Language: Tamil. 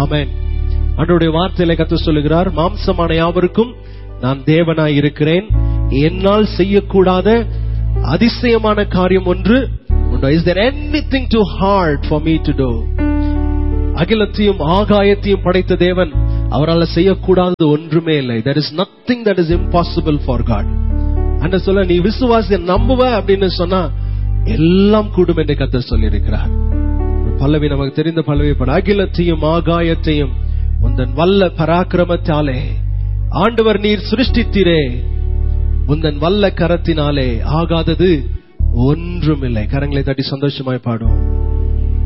ஆமென் அன்றைய வார்த்தையில கத்து சொல்லுகிறார் மாம்சமான யாவருக்கும் நான் தேவனாய் இருக்கிறேன் என்னால் செய்யக்கூடாத அதிசயமான காரியம் ஒன்று உண்டோ is there anything too hard for me to do அகிலத்தையும் ஆகாயத்தையும் படைத்த தேவன் அவரால் செய்யக்கூடாதது ஒன்றுமே இல்லை there is nothing that is impossible for God அண்ட சொல்ல நீ விசுவாசிய நம்புவ அப்படின்னு சொன்னா எல்லாம் கூடும் என்று கத்தர் சொல்லியிருக்கிறார் ஒரு பல்லவி நமக்கு தெரிந்த பல்லவி பட அகிலத்தையும் ஆகாயத்தையும் உந்தன் வல்ல பராக்கிரமத்தாலே ஆண்டவர் நீர் சிருஷ்டித்தீரே உந்தன் வல்ல கரத்தினாலே ஆகாதது ஒன்றுமில்லை கரங்களை தட்டி சந்தோஷமாய் பாடும்